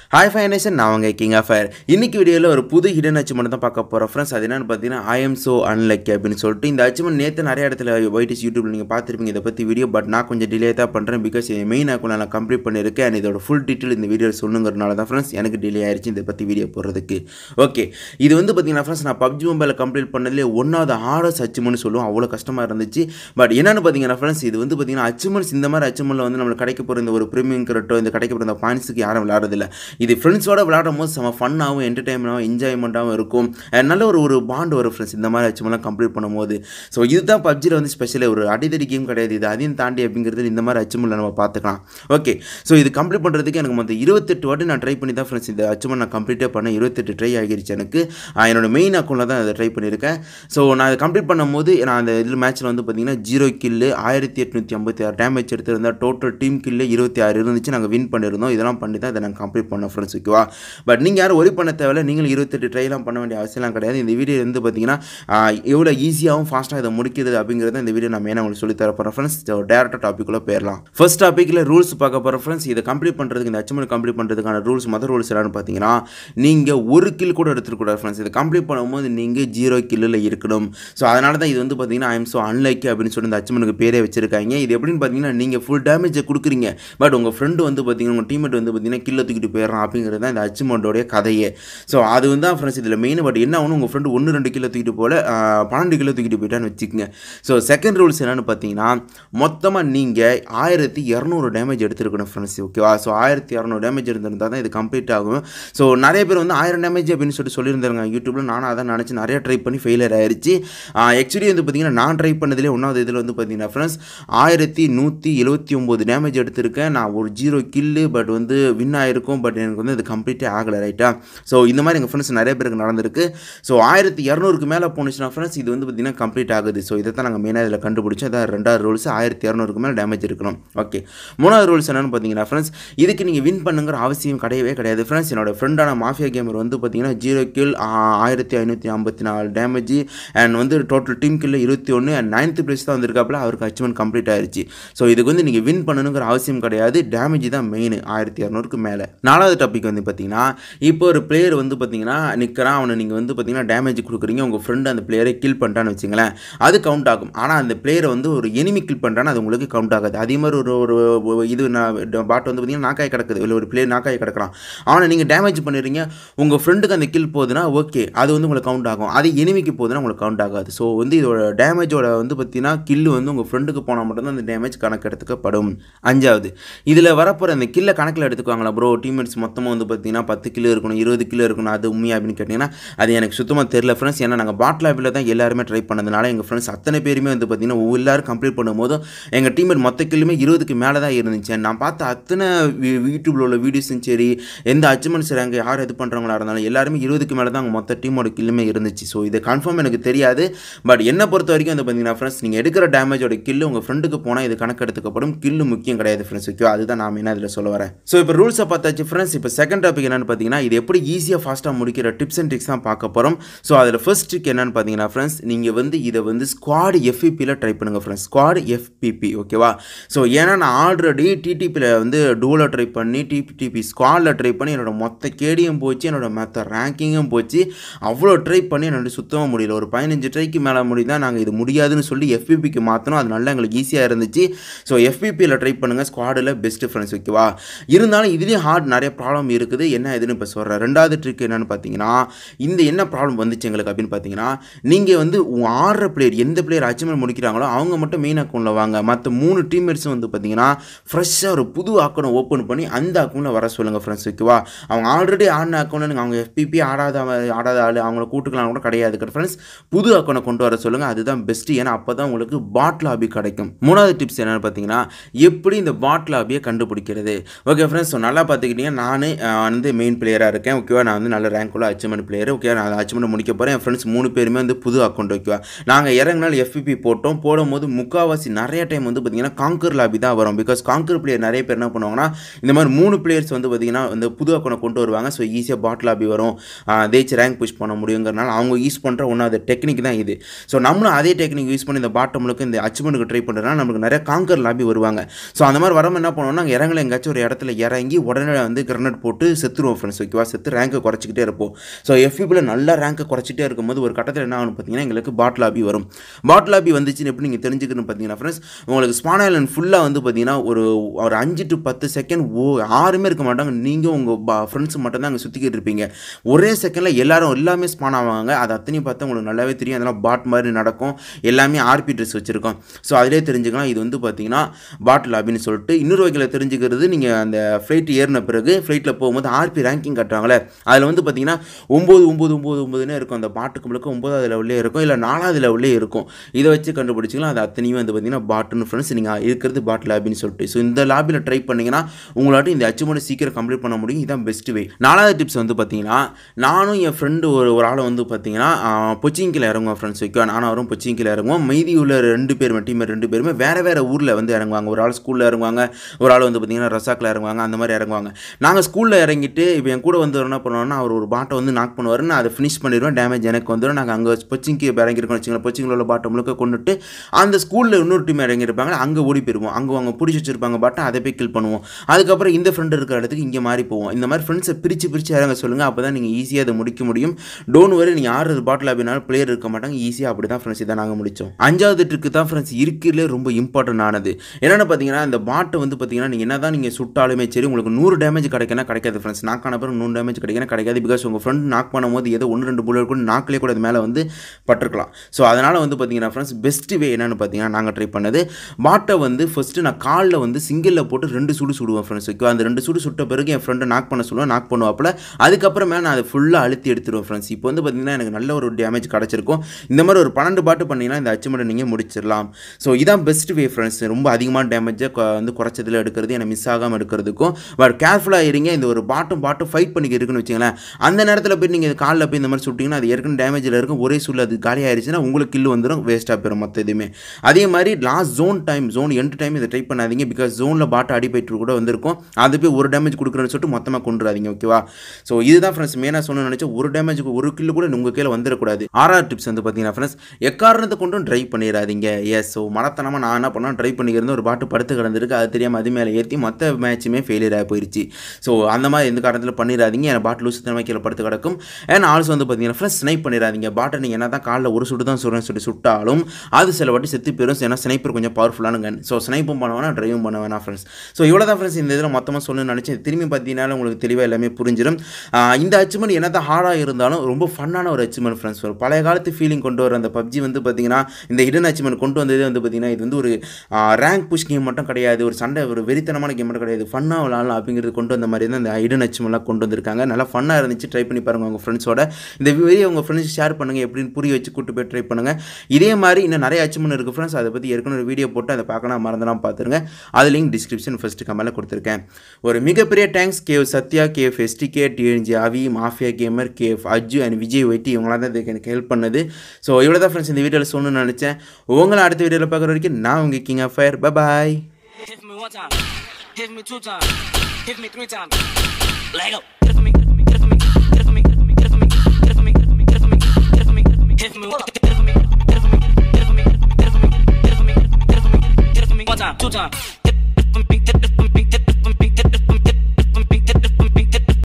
Hi ஃபைனேஷன் நான் அவங்க king of fire இன்னைக்கு வீடியோவில் ஒரு புது ஹிடன் அச்சீவ்மெண்ட் தான் பார்க்க போகிறோம் ஃப்ரெண்ட்ஸ் அது என்னன்னு பார்த்தீங்கன்னா ஐ எம் ஸோ அன்லக்கி அப்படின்னு சொல்லிட்டு இந்த அச்சீவ்மெண்ட் நேற்று நிறைய இடத்துல ஒயிட்டிஸ் யூடியூப்ல நீங்கள் பார்த்துருப்பீங்க இதை பற்றி வீடியோ பட் நான் கொஞ்சம் டிலே தான் பண்ணுறேன் பிகாஸ் என் மெயின் அக்கௌண்ட் நான் கம்ப்ளீட் பண்ணியிருக்கேன் and இதோட ஃபுல் டீட்டெயில் இந்த வீடியோ சொல்லுங்கிறனால தான் ஃப்ரெண்ட்ஸ் எனக்கு டிலே ஆயிடுச்சு இதை பற்றி வீடியோ போடுறதுக்கு ஓகே இது வந்து பார்த்தீங்கன்னா ஃப்ரெண்ட்ஸ் நான் பப்ஜி மொபைலில் கம்ப்ளீட் பண்ணதுலேயே ஒன்றாவது ஆர்டர்ஸ் அச்சீவ்மெண்ட் சொல்லுவோம் அவ்வளோ கஷ்டமாக இருந்துச்சு பட் என்னென்னு பார்த்தீங்கன்னா ஃப்ரெண்ட்ஸ் இது வந்து பார்த்தீங்கன்னா அச்சீவ்மெண்ட்ஸ் இந்த மாதிரி அச்சீவ்மெண்ட்டில் வந்து நம்மளுக்கு கிடைக்க போகிற இந்த ஒரு ப்ரீமியம் கரெக்டோ இந்த கிடைக்க போகிற இந்த பாயிண்ட்ஸுக்கு யாரும் விளையாடுறதில்ல இது ஃப்ரெண்ட்ஸோட விளையாடும் போது செம ஃபன்னாகவும் என்டர்டைன்மெண்ட்டாகவும் என்ஜாய்மெண்ட்டாகவும் இருக்கும் And நல்ல ஒரு ஒரு பாண்ட் வரும் ஃப்ரெண்ட்ஸ் இந்த மாதிரி அச்சீவ்மெண்ட்லாம் கம்ப்ளீட் பண்ணும்போது ஸோ இதுதான் பப்ஜியில் வந்து ஸ்பெஷல் ஒரு அடிதடி கேம் கிடையாது இது அதையும் தாண்டி அப்படிங்கிறது இந்த மாதிரி அச்சீவ்மெண்ட்டில் நம்ம பார்த்துக்கலாம் ஓகே ஸோ இது கம்ப்ளீட் பண்ணுறதுக்கு எனக்கு மொத்தம் இருபத்தெட்டு வாட்டி நான் ட்ரை பண்ணி தான் ஃப்ரெண்ட்ஸ் இந்த அச்சீவ்மெண்ட் நான் கம்ப்ளீட்டே பண்ணேன் இருபத்தெட்டு ட்ரை ஆகிருச்சு எனக்கு ஆஹ் என்னோட மெயின் அக்கௌண்ட்டில் தான் அதை ட்ரை பண்ணியிருக்கேன் ஸோ நான் அதை கம்ப்ளீட் பண்ணும்போது நான் அந்த இதில் மேட்ச்சில் வந்து பார்த்தீங்கன்னா ஜீரோ கில்லு ஆயிரத்தி எட்நூற்றி ஐம்பத்தி ஆறு டேமேஜ் எடுத்திருந்தா டோட்டல் டீம் கில்லு இருபத்தி ஆறு இருந்துச்சு நாங்கள் வின் பண்ணியிருந்தோம் இதெல்லாம் பண்ணி தான் இதை நாங்கள் கம்ப்ளீட் பண்ணோம் ஃப்ரெண்ட்ஸ் ஓகேவா பட் நீங்கள் யாரும் ஒரி பண்ண தேவையில்ல நீங்களும் இருபத்தெட்டு ட்ரைலாம் பண்ண வேண்டிய அவசியம்லாம் கிடையாது இந்த வீடியோ வந்து பார்த்தீங்கன்னா ஆஹ் எவ்வளோ ஈஸியாகவும் ஃபாஸ்ட்டாக இதை முடிக்கிறது அப்படிங்கிறத இந்த வீடியோ நான் மெயினாக உங்களுக்கு சொல்லி தர போகிறேன் ஃப்ரெண்ட்ஸ் டேரக்டாக டாப்பிக்குள்ளே போயிடலாம் ஃபர்ஸ்ட் டாப்பிக்கில் ரூல்ஸ் பார்க்க போகிற ஃப்ரெண்ட்ஸ் இதை கம்ப்ளீட் பண்ணுறதுக்கு இந்த அச்சீவ்மெண்ட் கம்ப்ளீட் பண்ணுறதுக்கான ரூல்ஸ் மொதல் ரூல்ஸ் என்னன்னு பார்த்தீங்கன்னா நீங்கள் ஒரு கில் கூட எடுத்துக்கூடாது ஃப்ரெண்ட்ஸ் இதை கம்ப்ளீட் பண்ணும்போது நீங்கள் ஜீரோ கில்லில் இருக்கணும் ஸோ அதனால தான் இது வந்து பார்த்தீங்கன்னா ஐம் ஸோ அன்லைக் அப்படின்னு சொல்லி இந்த அச்சீவ்மெண்ட்டுக்கு பேரே வச்சிருக்காங்க இது எப்படின்னு பார்த்தீங்கன்னா நீங்கள் ஃபுல் டேமேஜை கொடுக்குறீங்க பட் உங்கள் ஃப்ரெண்டு வந்து பார்த்தீங்கன்னா உங்கள் டீமேட் வந்து பார்த்தீங்கன்னா கில்ல தூக்கிட்டு போயிடறான் அப்படிங்கிறது தான் இந்த அச்சீவ்மெண்ட்டோடைய கதையே ஸோ அது வந்து தான் ஃப்ரெண்ட்ஸ் இதில் மெயின் பட் என்ன ஆகணும் உங்கள் ஃப்ரெண்டு ஒன்று ரெண்டு கிலோ தூக்கிட்டு போல ஆஹ், பன்னெண்டு கிலோ தூக்கிட்டு போயிட்டான்னு வச்சுக்கோங்க ஸோ செகண்ட் ரூல்ஸ் என்னன்னு பார்த்தீங்கன்னா மொத்தமாக நீங்கள் ஆயிரத்தி இரநூறு டேமேஜ் எடுத்துருக்கணும் ஃப்ரெண்ட்ஸ் ஓகேவா ஸோ ஆயிரத்தி இரநூறு டேமேஜ் இருந்திருந்தால் தான் இது கம்ப்ளீட் ஆகும் ஸோ நிறைய பேர் வந்து ஆயிரம் டேமேஜ் அப்படின்னு சொல்லிட்டு சொல்லியிருந்தாங்க யூடியூப்பில் நானும் அதான் நினச்சி நிறைய ட்ரை பண்ணி ஃபெயிலியர் ஆயிருச்சு ஆக்சுவலி வந்து பார்த்தீங்கன்னா நான் ட்ரை பண்ணதுலேயே ஒன்றாவது இதில் வந்து பார்த்தீங்கன்னா ஃப்ரெண்ட்ஸ் ஆயிரத்தி நூற்றி எழுபத்தி ஒம்பது டேமேஜ் எடுத்திருக்கேன் நான் ஒரு ஜீரோ கில்லு பட் வந்து வின் ஆயிருக்கும் பட் எனக்கு வந்து இது கம்ப்ளீட்டே ஆகலை ரைட்டா ஸோ இந்த மாதிரி எங்கள் ஃப்ரெண்ட்ஸ் நிறைய பேருக்கு நடந்திருக்கு ஸோ ஆயிரத்தி இரநூறுக்கு மேலே போணுச்சுன்னா ஃப்ரெண்ட்ஸ் இது வந்து பார்த்தீங்கன்னா கம்ப்ளீட் ஆகுது ஸோ இதை தான் நாங்கள் மெயினாக இதில் கண்டுபிடிச்சோம் இதான் ரெண்டாவது ரூல்ஸ் ஆயிரத்தி இரநூறுக்கு மேலே டேமேஜ் இருக்கணும் ஓகே மூணாவது ரூல்ஸ் என்னன்னு பார்த்தீங்கன்னா ஃப்ரெண்ட்ஸ் இதுக்கு நீங்கள் வின் பண்ணுங்கிற அவசியம் கிடையவே கிடையாது ஃப்ரெண்ட்ஸ் என்னோட ஃப்ரெண்டான மாஃபியா கேமர் வந்து பார்த்தீங்கன்னா ஜீரோ கில் ஆயிரத்தி ஐநூற்றி ஐம்பத்தி நாலு டேமேஜ் அண்ட் வந்து டோட்டல் டீம் கில்ல இருபத்தி ஒன்று அண்ட் நைன்த் பிளேஸ் தான் வந்திருக்காப்புல அவருக்கு அச்சீவ்மெண்ட் கம்ப்ளீட் ஆயிருச்சு ஸோ இதுக்கு வந்து நீங்கள் வின் பண்ணணுங்கிற அவசியம் கிடையாது டேமேஜ் தான் மெயின் ஆயிரத்தி இரநூறுக்கு மேலே நாலாவது டாபிக் வந்து பார்த்தீங்கன்னா இப்போ ஒரு பிளேயர் வந்து பார்த்தீங்கன்னா நிற்கிறான் அவனை நீங்கள் வந்து பார்த்தீங்கன்னா டேமேஜ் கொடுக்குறீங்க உங்கள் ஃப்ரெண்டு அந்த பிளேயரை கில் பண்ணிட்டான்னு வச்சுங்களேன் அது கவுண்ட் ஆகும் ஆனால் அந்த பிளேயரை வந்து ஒரு எனிமி கில் பண்ணுறான்னு அது உங்களுக்கு கவுண்ட் ஆகாது அதே மாதிரி ஒரு ஒரு ஒரு இது நான் பாட் வந்து பார்த்தீங்கன்னா நாக்காய் கிடக்குது இல்லை ஒரு பிளேயர் நாக்காய் கிடக்குறான் அவனை நீங்கள் டேமேஜ் பண்ணிடுறீங்க உங்கள் ஃப்ரெண்டுக்கு அந்த கில் போகுதுன்னா ஓகே அது வந்து உங்களுக்கு கவுண்ட் ஆகும் அது எனிமிக்கு போகுதுன்னா உங்களுக்கு கவுண்ட் ஆகாது ஸோ வந்து இதோட டேமேஜோட வந்து பார்த்தீங்கன்னா கில்லு வந்து உங்கள் ஃப்ரெண்டுக்கு போனால் மட்டும்தான் அந்த டேமேஜ் கணக்கு எடுத்துக்கப்படும் அஞ்சாவது இதில் வரப்போகிற அந்த கில்லை கணக்கில் எடுத்துக்குவாங்களா ப்ரோ டீம்மேட்ஸ் மொத்தமாக வந்து பார்த்தீங்கன்னா பத்து கிலோ இருக்கணும் இருபது கிலோ இருக்கணும் அது உண்மையா அப்படின்னு கேட்டிங்கன்னா அது எனக்கு சுத்தமாக தெரியல ஃப்ரெண்ட்ஸ் ஏன்னா நாங்கள் பாட் லேபில் தான் எல்லாருமே ட்ரை பண்ணதுனால எங்கள் ஃப்ரெண்ட்ஸ் அத்தனை பேருமே வந்து பார்த்தீங்கன்னா எல்லாரும் கம்ப்ளீட் பண்ணும்போதும் எங்கள் டீம்மேட் மொத்த கிலுமே இருபதுக்கு மேலே தான் இருந்துச்சு நான் பார்த்த அத்தனை வி- யூடியூப்ல உள்ள வீடியோஸும் சரி எந்த அச்சீவ்மெண்ட்ஸ் ரேங்க் யார் இது பண்ணுறவங்களா இருந்தாலும் எல்லாருமே இருபதுக்கு மேலே தான் அவங்க மொத்த டீமோட கில்லுமே இருந்துச்சு ஸோ இது கன்ஃபார்ம் எனக்கு தெரியாது பட் என்னை பொறுத்த வரைக்கும் வந்து பார்த்தீங்கன்னா ஃப்ரெண்ட்ஸ் நீங்கள் எடுக்கிற டேமேஜோட கில்லு உங்கள் ஃப்ரெண்டுக்கு போனால் இது கணக்கு எடுத்துக்கப்படும் கில்லு முக்கியம் கிடையாது ஃப்ரெண்ட்ஸ் ஓகே அதுதான் நான் மெயினாக இதில் சொல்ல வரேன் ஸோ இப்போ ரூல்ஸை பார்த்தாச்சு ஃப்ரெண்ட்ஸ் இப்போ செகண்ட் டாபிக் என்னன்னு பார்த்தீங்கன்னா இது எப்படி ஈஸியாக ஃபாஸ்ட்டாக முடிக்கிற டிப்ஸ் அண்ட் ட்ரிக்ஸ் தான் பார்க்க போகிறோம் ஸோ அதில் ஃபர்ஸ்ட் ட்ரிக் என்னன்னு பார்த்தீங்கன்னா ஃப்ரெண்ட்ஸ் நீங்கள் வந்து இதை வந்து ஸ்குவாட் எஃபிபியில் ட்ரை பண்ணுங்கள் ஃப்ரெண்ட்ஸ் ஸ்குவாட் எஃபிபி ஓகேவா ஸோ ஏன்னா நான் ஆல்ரெடி டிடிபியில் வந்து டூவில் ட்ரை பண்ணி டிபிடிபி ஸ்குவாடில் ட்ரை பண்ணி என்னோட மொத்த கேடியும் போச்சு என்னோட மொத்த ரேங்கிங்கும் போச்சு அவ்வளோ ட்ரை பண்ணி என்னோட சுத்தமாக முடியல ஒரு பதினஞ்சு ட்ரைக்கு மேலே முடிதான் நாங்கள் இது முடியாதுன்னு சொல்லி எஃபிபிக்கு மாற்றணும் அது நல்லா எங்களுக்கு ஈஸியாக இருந்துச்சு ஸோ எஃபிபியில் ட்ரை பண்ணுங்கள் ஸ்குவாடில் பெஸ்ட் ஃப்ரெண்ட்ஸ் ஓகேவா இருந்தாலும் இதுலேயும் ஹார்ட் நிறைய ப்ராப்ளம் இருக்குது என்ன இதுன்னு இப்போ சொல்கிறேன் ரெண்டாவது ட்ரிக் என்னன்னு பார்த்தீங்கன்னா இந்த என்ன ப்ராப்ளம் வந்துச்சு எங்களுக்கு அப்படின்னு பார்த்தீங்கன்னா நீங்கள் வந்து உங்க ஆடுற பிளேயர் எந்த பிளேயர் அச்சீவ்மெண்ட் முடிக்கிறாங்களோ அவங்க மட்டும் மெயின் அக்கௌண்ட்டில் வாங்க மற்ற மூணு டீம்மேட்ஸும் வந்து பார்த்தீங்கன்னா ஃப்ரெஷ்ஷாக ஒரு புது அக்கௌண்ட் ஓப்பன் பண்ணி அந்த அக்கௌண்ட்டில் வர சொல்லுங்கள் ஃப்ரெண்ட்ஸ் ஓகேவா அவங்க ஆல்ரெடி ஆடின அக்கௌண்ட் அவங்க எஃபிபி ஆடாத ஆடாத ஆள் அவங்கள கூட்டுக்கலாம் கூட கிடையாது ஃப்ரெண்ட்ஸ் புது அக்கௌண்ட்டை கொண்டு வர சொல்லுங்கள் அதுதான் பெஸ்ட்டு ஏன்னா அப்போ தான் உங்களுக்கு பாட் லாபி கிடைக்கும் மூணாவது டிப்ஸ் என்னென்னு பார்த்தீங்கன்னா எப்படி இந்த பாட் லாபியை கண்டுபிடிக்கிறது ஓகே ஃப்ரெண்ட்ஸ் ஸோ நல்லா பார்த்துக்கிட்டீங்க நான் வந்து மெயின் பிளேயராக இருக்கேன் ஓகேவா நான் வந்து நல்ல ரேங்க் உள்ள அச்சீவ்மெண்ட் பிளேயர் ஓகே நான் அச்சீவ்மெண்ட் முடிக்க போகிறேன் என் ஃப்ரெண்ட்ஸ் மூணு பேருமே வந்து புது அக்கௌண்ட் ஓகேவா நாங்கள் இறங்கினால் எஃபிபி போட்டோம் போடும்போது முக்கால்வாசி நிறைய டைம் வந்து பார்த்தீங்கன்னா காங்கர் லாபி தான் வரும் பிகாஸ் காங்கர் பிளேயர் நிறைய பேர் என்ன பண்ணுவாங்கன்னா இந்த மாதிரி மூணு பிளேயர்ஸ் வந்து பார்த்தீங்கன்னா இந்த புது அக்கௌண்ட் கொண்டு வருவாங்க ஸோ ஈஸியாக பாட் லாபி வரும் தேய்ச்சி ரேங்க் புஷ் பண்ண முடியுங்கிறனால அவங்க யூஸ் பண்ணுற ஒன்றாவது டெக்னிக் தான் இது ஸோ நம்மளும் அதே டெக்னிக் யூஸ் பண்ணி இந்த பாட்டமுக்கு இந்த அச்சீவ்மெண்ட்டுக்கு ட்ரை பண்ணுறதுனால நமக்கு நிறைய காங்கர் லாபி வருவாங்க ஸோ அந்த மாதிரி வரவங்க என்ன பண்ணுவோம்னா நாங்கள் இறங்கல எங்கேயாச்சும் ஒரு இடத்துல இறங்கி உடனே வந்து கிரனட் போட்டு செத்துருவோம் ஃப்ரெண்ட்ஸ் ஓகேவா செத்து ரேங்கை குறைச்சிக்கிட்டே இருப்போம் ஸோ எஃபிபியில் நல்லா ரேங்கை குறைச்சிட்டே இருக்கும்போது ஒரு கட்டத்தில் என்ன ஆகும் பார்த்தீங்கன்னா எங்களுக்கு பாட்டில் ஆபி வரும் பாட்டில் ஆபி வந்துச்சுன்னு எப்படி நீங்கள் தெரிஞ்சுக்கணும் பார்த்தீங்கன்னா ஃப்ரெண்ட்ஸ் உங்களுக்கு ஸ்பான் ஐலண்ட் ஃபுல்லாக வந்து பார்த்தீங்கன்னா ஒரு ஒரு அஞ்சு டு பத்து செகண்ட் ஓ யாருமே இருக்க மாட்டாங்க நீங்கள் உங்கள் ஃப்ரெண்ட்ஸ் மட்டும் தான் அங்கே சுற்றிக்கிட்டு இருப்பீங்க ஒரே செகண்டில் எல்லாரும் எல்லாமே ஸ்பான் ஆவாங்க அது அத்தனையும் பார்த்தா உங்களுக்கு நல்லாவே தெரியும் அதெல்லாம் பாட் மாதிரி நடக்கும் எல்லாமே ஆர்பி ட்ரெஸ் வச்சுருக்கோம் ஸோ அதிலே தெரிஞ்சுக்கலாம் இது வந்து பார்த்தீங்கன்னா பாட்டில் அப்படின்னு சொல்லிட்டு இன்னொரு வகையில் தெரிஞ்சுக்கிறது நீங்கள் அந்த ஃப்ளைட் ஏறின பிறகு ஃப்ளைட்டில் போகும்போது ஆர்பி ரேங்கிங் கட்டுறாங்களே அதில் வந்து பார்த்தீங்கன்னா ஒம்பது ஒம்பது ஒம்பது ஒம்பதுன்னு இருக்கும் அந்த பாட்டுக்கு முழுக்க ஒம்பதாவது லெவல்லே இருக்கும் இல்லை நாலாவது லெவல்லே இருக்கும் இதை வச்சு கண்டுபிடிச்சிக்கலாம் அது அத்தனையும் வந்து பார்த்தீங்கன்னா பாட்டுன்னு ஃப்ரெண்ட்ஸ் நீங்கள் இருக்கிறது பாட் லேபின்னு சொல்லிட்டு ஸோ இந்த லேபில் ட்ரை பண்ணிங்கன்னா உங்களாட்டும் இந்த அச்சீவ்மெண்ட் சீக்கிரம் கம்ப்ளீட் பண்ண முடியும் இதுதான் பெஸ்ட் வே நாலாவது டிப்ஸ் வந்து பார்த்தீங்கன்னா நானும் என் ஃப்ரெண்டு ஒரு ஒரு ஆளை வந்து பார்த்தீங்கன்னா பொச்சிங்கில் இறங்குவோம் ஃப்ரெண்ட்ஸ் ஓகே நானும் அவரும் பொச்சிங்கில் இறங்குவோம் மீதி உள்ள ரெண்டு பேருமே டீம் ரெண்டு பேருமே வேறு வேறு ஊரில் வந்து இறங்குவாங்க ஒரு ஆள் ஸ்கூலில் இறங்குவாங்க ஒரு ஆள் வந்து பார்த்தீங்கன்னா ரசாக்கில் இறங்குவாங்க அந்த மாதிரி இறங்குவாங்க நாங்கள் ஸ்கூலில் இறங்கிட்டு இப்போ என் கூட வந்து என்ன பண்ணுவோம்னா அவர் ஒரு பாட்டை வந்து நாக் பண்ணுவார் நான் அதை ஃபினிஷ் பண்ணிடுவேன் டேமேஜ் எனக்கு வந்துடும் நாங்கள் அங்கே பொச்சிங்க்கு இறங்கியிருக்கோம் வச்சுங்களேன் பொச்சிங்கில் உள்ள பாட்டை முழுக்க கொண்டுட்டு அந்த ஸ்கூலில் இன்னொரு டீம் இறங்கியிருப்பாங்க அங்கே ஓடி போயிருவோம் அங்கே அவங்க பிடிச்சி வச்சிருப்பாங்க பாட்டை அதை போய் கில் பண்ணுவோம் அதுக்கப்புறம் இந்த ஃப்ரெண்டு இருக்கிற இடத்துக்கு இங்கே மாறி போவோம் இந்த மாதிரி ஃப்ரெண்ட்ஸை பிரித்து பிரித்து இறங்க சொல்லுங்கள் அப்போ தான் நீங்கள் ஈஸியாக அதை முடிக்க முடியும் டோன் வரை நீங்கள் ஆறுறது பாட்டில் அப்படின்னாலும் பிளேயர் இருக்க மாட்டாங்க ஈஸியாக அப்படி தான் ஃப்ரெண்ட்ஸ் இதை நாங்கள் முடித்தோம் அஞ்சாவது ட்ரிக்கு தான் ஃப்ரெண்ட்ஸ் இருக்கிறதுலே ரொம்ப இம்பார்ட்டன்ட் ஆனது என்னென்னு பார்த்தீங்கன்னா இந்த பாட்டை வந்து பார்த்தீங்கன்னா நீங்கள் என்ன தான் நீங்கள் சுட்டாலுமே சரி உங்களுக்கு நூறு டேமேஜ் கிடைக்கனா கிடைக்காது ஃப்ரெண்ட்ஸ் நாக் ஆன பிறகு நூறு டேமேஜ் கிடைக்கனா கிடைக்காது பிகாஸ் உங்கள் ஃப்ரெண்ட் நாக் பண்ணும்போது ஏதோ ஒன்று ரெண்டு புல்லட் கூட நாக்கிலே கூட அது மேலே வந்து பட்டிருக்கலாம் ஸோ அதனால் வந்து பார்த்தீங்கன்னா ஃப்ரெண்ட்ஸ் பெஸ்ட் வே என்னென்னு பார்த்தீங்கன்னா நாங்கள் ட்ரை பண்ணது பாட்டை வந்து ஃபஸ்ட்டு நான் காலில் வந்து சிங்கிளில் போட்டு ரெண்டு சுடு சுடுவேன் ஃப்ரெண்ட்ஸ் ஓகே அந்த ரெண்டு சுடு சுட்ட பிறகு என் ஃப்ரெண்டை நாக் பண்ண சொல்லுவேன் நாக் பண்ணுவாப்பில் அதுக்கப்புறமே நான் அதை ஃபுல்லாக அழுத்தி எடுத்துருவேன் ஃப்ரெண்ட்ஸ் இப்போ வந்து பார்த்தீங்கன்னா எனக்கு நல்ல ஒரு டேமேஜ் கிடச்சிருக்கும் இந்த மாதிரி ஒரு பன்னெண்டு பாட்டு பண்ணிங்கன்னா இந்த அச்சீவ்மெண்ட்டை நீங்கள் முடிச்சிடலாம் ஸோ இதான் பெஸ்ட் வே ஃப்ரெண்ட்ஸ் ரொம்ப அதிகமான டேமேஜை வந்து குறைச்சதில் எடுக்கிறது எனக்கு மிஸ் ஆகாமல் எடுக்கிறதுக்கும் பட் கேர்ஃபுல்லாக இருங்க இந்த ஒரு பாட்டும் பாட்டும் ஃபைட் பண்ணிக்க இருக்குன்னு வச்சுங்களேன் அந்த நேரத்தில் போய் நீங்கள் காலில் போய் இந்த மாதிரி சுட்டிங்கன்னா அது ஏற்கனவே டேமேஜில் இருக்கும் ஒரே சூழல் அது காலி ஆயிடுச்சுன்னா உங்களுக்கு கில் வந்துடும் வேஸ்ட்டாக போயிடும் மற்ற எதுவுமே அதே மாதிரி last zone time zone end time இதை ட்ரை பண்ணாதீங்க பிகாஸ் ஜோனில் பாட்டு அடிபட்டு கூட வந்திருக்கும் அது போய் ஒரு டேமேஜ் கொடுக்குறேன்னு சொல்லிட்டு மொத்தமாக கொண்டுறாதீங்க ஓகேவா ஸோ இதுதான் ஃப்ரெண்ட்ஸ் மெயினாக சொன்ன நினச்சா ஒரு டேமேஜுக்கு ஒரு கில்லு கூட உங்கள் கீழே வந்துடக்கூடாது ஆர்ஆர் டிப்ஸ் வந்து பார்த்தீங்கன்னா ஃப்ரெண்ட்ஸ் எக்காரணத்தை கொண்டும் ட்ரை பண்ணிடாதீங்க எஸ் ஸோ மனத்தனமாக நான் என்ன பண்ணேன் ட்ரை பண்ணிக்கிறது ஒரு பாட்டு படுத்து கிடந்திருக்கு அது தெரியாமல் அது மேலே ஏற்றி மற்ற மேட்சுமே ஃபெயிலியர் ஆகி போயிடுச்சு ஸோ அந்த மாதிரி எந்த காரணத்தில் பண்ணிடாதீங்க என் பாட்டு லூசு தனமாக கீழே படுத்து கிடக்கும் அண்ட் ஆல்சோ வந்து பார்த்தீங்கன்னா ஃப்ரெண்ட்ஸ் ஸ்னைப் பண்ணிடாதீங்க பாட்டை நீங்கள் என்ன தான் காலில் ஒரு சுட்டு தான் சொல்கிறேன் சொல்லி சுட்டாலும் அது சில வாட்டி செத்து போயிடும் ஏன்னா ஸ்னைப்பர் கொஞ்சம் பவர்ஃபுல்லான கன் ஸோ ஸ்னைப்பும் பண்ண வேணாம் ட்ரைவும் பண்ண வேணாம் ஃப்ரெண்ட்ஸ் ஸோ இவ்வளோ தான் ஃப்ரெண்ட்ஸ் இந்த இதில் மொத்தமாக சொல்லணும்னு நினச்சேன் திரும்பி பார்த்தீங்கன்னா உங்களுக்கு தெளிவாக எல்லாமே புரிஞ்சிடும் இந்த அச்சீவ்மெண்ட் என்ன தான் ஹார்டாக இருந்தாலும் ரொம்ப ஃபன்னான ஒரு அச்சீவ்மெண்ட் ஃப்ரெண்ட்ஸ் ஒரு பழைய காலத்து ஃபீலிங் கொண்டு வர அந்த பப்ஜி வந்து பார்த்தீங்கன்னா இந்த ஹிடன் அச்சீவ்மெண்ட் கொண்டு வந்ததே வந்து பார்த்தீங்கன்னா இது வந்து ஒரு ரேங்க் புஷ் கேம் மட்டும் கிடையாது ஒரு சண்டை ஒரு வெறித்தனமான கேம் மட்டும் கிடையாது ஃபன்னாக விளாடலாம் அப்படிங்கிறது கொண்டு வந்த மாதிரி தான் இந்த ஹிடன் அச்சீவ்மெண்ட்லாம் கொண்டு வந்திருக்காங்க நல்லா ஃபன்னாக இருந்துச்சு ட்ரை பண்ணி பாருங்கள் உங்கள் ஃப்ரெண்ட்ஸோட இந்த வீடியோ உங்கள் ஃப்ரெண்ட்ஸ் ஷேர் பண்ணுங்கள் எப்படின்னு புரிய வச்சு கூட்டு போய் ட்ரை பண்ணுங்கள் இதே மாதிரி இன்னும் நிறைய அச்சீவ்மெண்ட் இருக்குது ஃப்ரெண்ட்ஸ் அதை பற்றி ஏற்கனவே வீடியோ போட்டு அதை பார்க்கலாம் மறந்துலாம் பார்த்துருங்க அது லிங்க் டிஸ்கிரிப்ஷன் ஃபஸ்ட்டு கமெண்ட்டில் கொடுத்துருக்கேன் ஒரு மிகப்பெரிய thanks Kev Satya Kev STK TNG Avi mafia gamer Kev Aju and Vijay YT இவங்களாம் தான் இதுக்கு எனக்கு ஹெல்ப் பண்ணுது ஸோ இவ்வளோ தான் ஃப்ரெண்ட்ஸ் இந்த வீடியோவில் சொல்லணும்னு நினச்சேன் உங்களை அடுத்த வீடியோவில் பார்க்குற வரைக்கும் நான் உங்கள் king of fire bye Hit me one time. Hit me two times. Hit me three times. Lego. Hit it for me. Hit it for me. Hit it for me. Hit it for me. Hit it for me. Hit it for me. Hit it for me. Hit it for me. Hit it for me. Hit it for me. Hit it for me. Hit it for me. Hit it for me. Hit it for me. Hit it for me. Hit it for me. Hit it for me. One time. Two times.